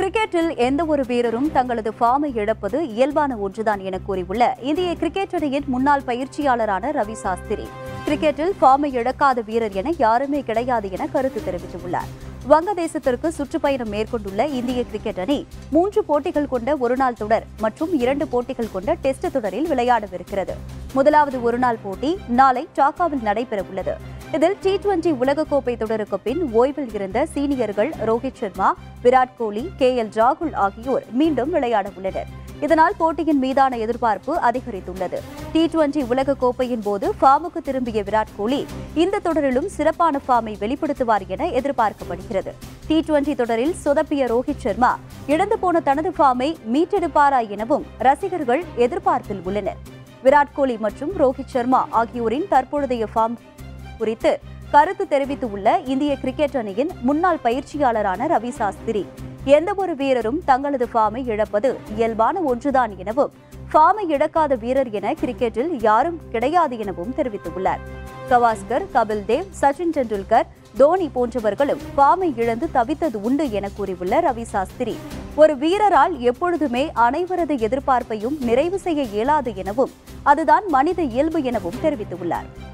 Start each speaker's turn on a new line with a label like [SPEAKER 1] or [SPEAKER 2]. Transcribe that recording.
[SPEAKER 1] கிரிக்கெட்டில் எந்த ஒரு வீரரும் தங்களது ஃபார்மை இழப்பது இயல்பான ஒன்றுதான் என கூறியுள்ள இந்திய கிரிக்கெட் அணியின் முன்னாள் பயிற்சியாளரான ரவி சாஸ்திரி கிரிக்கெட்டில் ஃபார்மை இழக்காத வீரர் என யாருமே கிடையாது என கருத்து தெரிவித்துள்ளார் வங்கதேசத்திற்கு சுற்றுப்பயணம் மேற்கொண்டுள்ள இந்திய கிரிக்கெட் அணி மூன்று போட்டிகள் கொண்ட ஒருநாள் தொடர் மற்றும் இரண்டு போட்டிகள் கொண்ட டெஸ்ட் தொடரில் விளையாடவிருக்கிறது முதலாவது ஒருநாள் போட்டி நாளை டாக்காவில் நடைபெறவுள்ளது இதில் டி டுவெண்டி உலகக்கோப்பை தொடருக்கு பின் ஓய்வில் இருந்த சீனியர்கள் ரோஹித் சர்மா விராட் கோலி கே எல் ராகுல் ஆகியோர் மீண்டும் விளையாட உள்ளனர் இதனால் போட்டியின் மீதான எதிர்பார்ப்பு அதிகரித்துள்ளது டி டுவெண்டி உலகக்கோப்பையின் போது ஃபார்முக்கு திரும்பிய விராட் கோலி இந்த தொடரிலும் சிறப்பான ஃபார்மை வெளிப்படுத்துவார் என எதிர்பார்க்கப்படுகிறது டி டுவெண்டி தொடரில் சொதப்பிய ரோஹித் சர்மா இழந்து போன தனது ஃபார்மை மீட்டெடுப்பாரா எனவும் ரசிகர்கள் எதிர்பார்ப்பில் உள்ளனர் விராட் கோலி மற்றும் ரோஹித் சர்மா ஆகியோரின் தற்பொழுதைய ஃபார்ம் குறித்து கருத்து தெரிவித்துள்ள இந்திய கிரிக்கெட் அணியின் முன்னாள் பயிற்சியாளரான ரவி சாஸ்திரி எந்த ஒரு வீரரும் தங்களது ஃபார்மை இழப்பது இயல்பான ஒன்றுதான் எனவும் ஃபார்மை இழக்காத வீரர் என கிரிக்கெட்டில் யாரும் கிடையாது எனவும் தெரிவித்துள்ளார் கவாஸ்கர் கபில் தேவ் சச்சின் டெண்டுல்கர் தோனி போன்றவர்களும் ஃபார்மை இழந்து தவித்தது உண்டு என கூறியுள்ள ரவி சாஸ்திரி ஒரு வீரரால் எப்பொழுதுமே அனைவரது எதிர்பார்ப்பையும் நிறைவு செய்ய இயலாது எனவும் அதுதான் மனித இயல்பு எனவும் தெரிவித்துள்ளார்